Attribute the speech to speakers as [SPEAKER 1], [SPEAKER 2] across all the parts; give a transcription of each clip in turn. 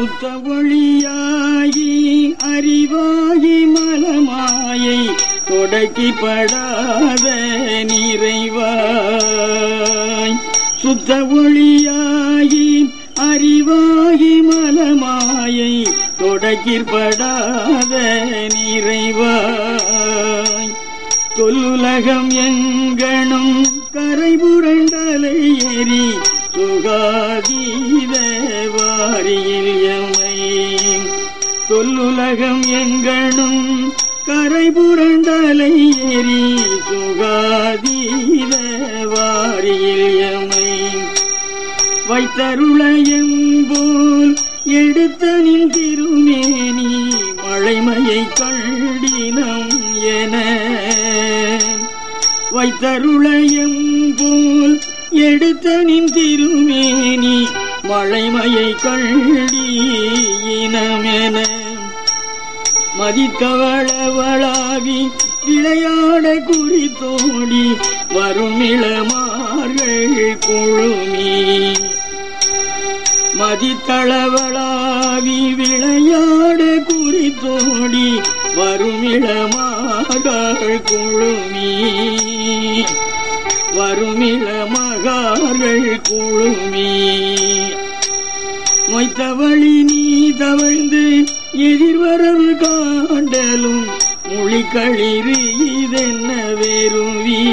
[SPEAKER 1] சுத்த ஒளியாகி அறிவாகி மலமாயை தொடக்கிப்படாத நிறைவாய் சுத்த ஒளியாகி அறிவாகி மலமாயை தொடக்கிற்படாத நிறைவாய் தொல்லுலகம் எங்கனும் கரை புரண்டலை ஏறி சுகாதீத வாரியில் எமை தொல்லுலகம் எங்கனும் கரை புரண்டலை ஏறி சுகாதீத வாரியில் எமை வைத்தருளையம்போல் எடுத்த நின் திருமேனி மழைமையை கண்டினம் என வைத்தருளையம்போல் எடுத்த நின் திருமேனி மழைமையை கண்டீனமென மதித்தவளவளாவி விளையாட குறித்தோடி வருமிளமார்கள் குழுமி மதித்தளவளாவி விளையாட குறித்தோடி வருமிளமார்கள் குழுமி வருமிளமகார்கள் குழுமி மொய்த்தவழி நீ தவழ்ந்து எதிர்வரவு காண்டலும் மொழிகளிறு இதென்ன வேறுவி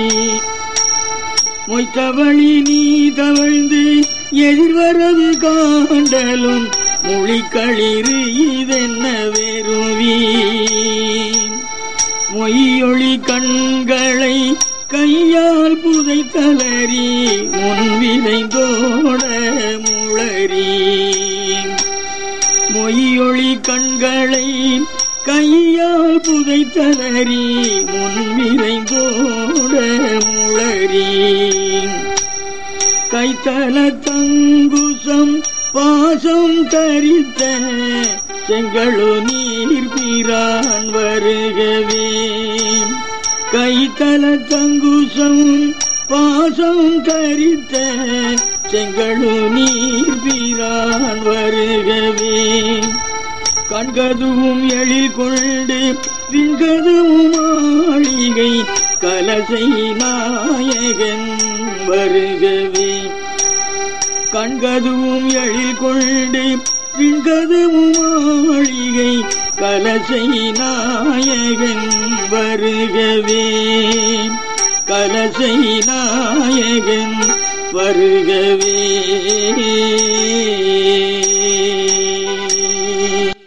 [SPEAKER 1] மொய்த்தவழி நீ தவழ்ந்து எதிர்வரவு காண்டலும் மொழிகளிறு இதென்ன வேறுவி மொய்யொளி கண்களை கையால் புதை தளறி முன்விரைந்தோட முளறி மொய்யொளி கண்களை கையால் புதை தளறி முன்விரைந்தோட முளறி கைத்தல தங்குசம் பாசம் தரித்த செங்கழு நீர் பிரான் வருகவே கைத்தல தங்குசம் பாசம் தரித்த செங்கழு நீர் பிரான் வருகவே கண்கதுவும் எழில் கொண்டு விண்கதுவும் மாளிகை கலசை நாயகன் வருகவே கண்கதுவும் எழில் கொண்டு விண்கதுவும் மாளிகை கலசை நாயகன் வருகவே கலசை நாயகன் வருகவே